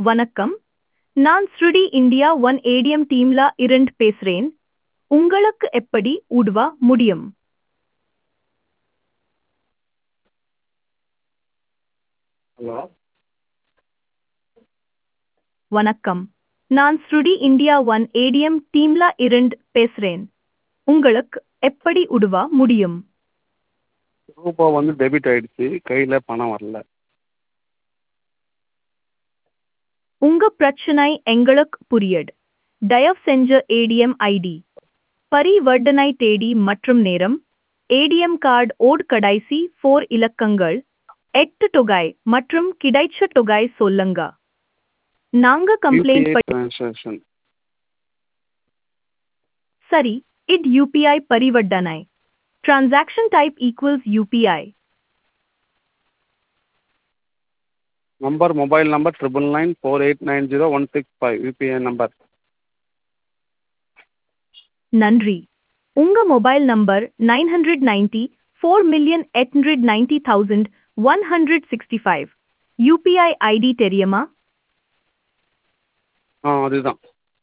வணக்கம் நான் ஸ்ருடி இந்தியா ஒன் ஏடிஎம் டீம்ல இருந்து பேசுறேன் உங்களுக்கு எப்படி உதவ முடியும் ஹலோ வணக்கம் நான் ஸ்ருடி இந்தியா ஒன் ஏடிஎம் டீம்ல இருந்து பேசுறேன் உங்களுக்கு எப்படி உதவ முடியும் ரூபா வந்து டெபிட் ஆயிடுச்சு கையில் பணம் வரல உங்க பிரச்சனை எங்களுக்கு புரியுது தயவு செஞ்ச ஏடிஎம் ஐடி பரிவர்த்தனை தேதி மற்றும் நேரம் ஏடிஎம் கார்டு ஓட் கடைசி ஃபோர் இலக்கங்கள் எட்டு தொகை மற்றும் கிடைச்ச தொகை சொல்லுங்க நாங்க கம்ப்ளைண்ட் யூபிஐ டிரான்சாக்ஷன் சரி இட் யூபிஐ பரிவர்த்தனை transaction type equals UPI number mobile number triple nine four eight nine zero one six five UPI number நன்றி உங்க mobile number nine hundred ninety four million eight hundred ninety thousand one hundred sixty five UPI ID தெரியுமா ஆ அதுதான்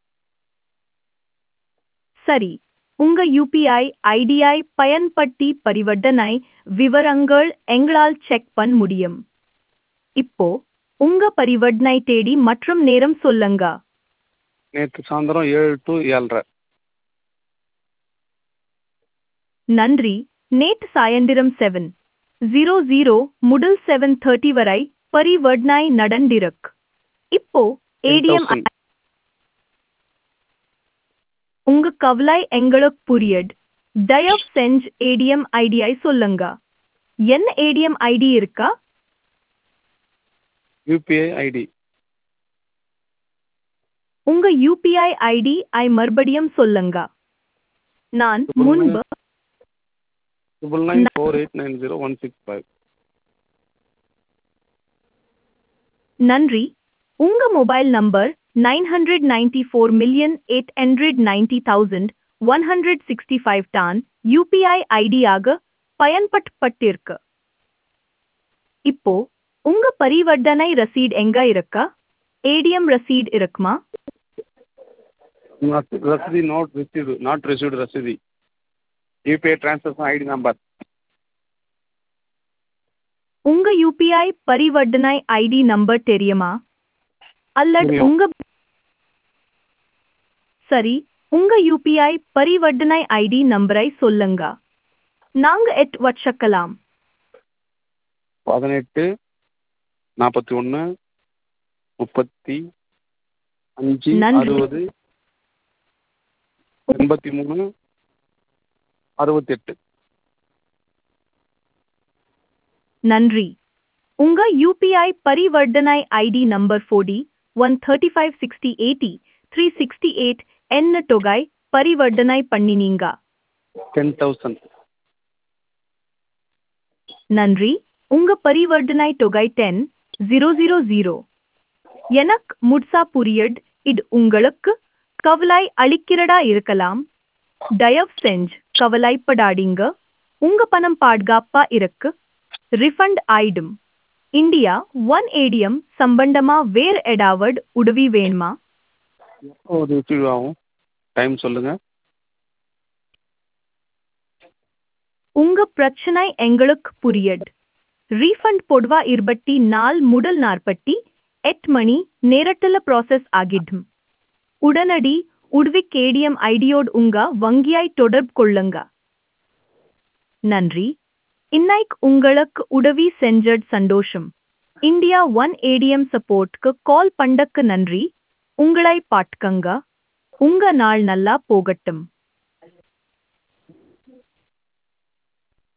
சரி உங்க UPI ஐடியை பயன்படுத்தி பரிவர்த்தனை விவரங்கள் எங்களால் செக் பண்ண முடியும் இப்போ உங்க பரிவர்த்தனை தேதி மற்றும் நேரம் சொல்லுங்க நேற்று சாயந்தரம் ஏழு டு ஏழரை நன்றி நேற்று சாயந்திரம் செவன் ஜீரோ ஜீரோ முதல் செவன் தேர்ட்டி வரை பரிவர்த்தனை நடந்திருக்கு இப்போ ஏடிஎம் தௌசண்ட் உங்க கவலை எங்களுக்கு புரியுது தயவு செஞ்சு ஏடிஎம் ஐடியை சொல்லுங்க என்ன ஏடிஎம் ஐடி இருக்கா யூபிஐ ஐடி உங்க யூபிஐ ஐடி ஐ மறுபடியும் சொல்லுங்க நான் முன்பு triple nine four eight nine zero one six five நன்றி உங்க mobile number nine hundred ninety four million eight hundred ninety thousand one hundred sixty five தான் யூபிஐ ஐடியாக பயன்படுத்தப்பட்டிருக்கு இப்போ உங்க பரிவர்த்தனை ரசீட் எங்க இருக்கா ஏடிஎம் ரசீட் இருக்குமா ரசீதி நோட் ரிசீவ்டு நாட் ரிசீவ்டு ரசீதி யூபிஐ டிரான்சாக்ஷன் ஐடி நம்பர் உங்க யூபிஐ பரிவர்த்தனை ஐடி நம்பர் தெரியுமா அல்லது தெரியும். உங்க சரி உங்க யூபிஐ பரிவர்த்தனை ஐடி நம்பரை சொல்லுங்க நாங்க எட் வச்சுக்கலாம் பதினெட்டு நாற்பத்தி ஒன்று முப்பத்தி அஞ்சு நன்றி. அறுபது எண்பத்தி மூணு அறுபத்தெட்டு நன்றி உங்க யூபிஐ பரிவர்த்தனை ID number forty one thirty five sixty eighty three sixty eight என்ன தொகை பரிவர்த்தனை பண்ணினீங்க டென் தௌசண்ட் நன்றி உங்க பரிவர்த்தனை தொகை டென் ஜீரோ ஜீரோ ஜீரோ எனக்கு முட்சா புரியட் இது உங்களுக்கு கவலை அளிக்கிறதா இருக்கலாம் தயவு செஞ்சு கவலைப்படாதீங்க உங்க பணம் பாதுகாப்பா இருக்கு ரிஃபண்ட் ஆயிடும் இந்தியா ஒன் ஏடிஎம் சம்பந்தமா வேற ஏதாவது உதவி வேணுமா எப்போ ரிசீவ் ஆகும் டைம் சொல்லுங்கள் உங்க பிரச்சனை எங்களுக்கு புரியுது ரீஃபண்ட் பொதுவா இருபத்தி நாள் முதல் நாற்பத்தி எட்டு மணி நேரத்தில் ப்ராசஸ் ஆகிடும் உடனடி உதவி கேடிஎம் ஐடியோடு உங்க வங்கியாய் தொடர்பு கொள்ளுங்க நன்றி இன்னைக்கு உங்களுக்கு உதவி செஞ்சது சந்தோஷம் இந்தியா ஒன் ஏடிஎம் சப்போர்ட்க்கு கால் பண்ணக்கு நன்றி உங்களை பாட்டுக்கங்க உங்க நாள் நல்லா போகட்டும்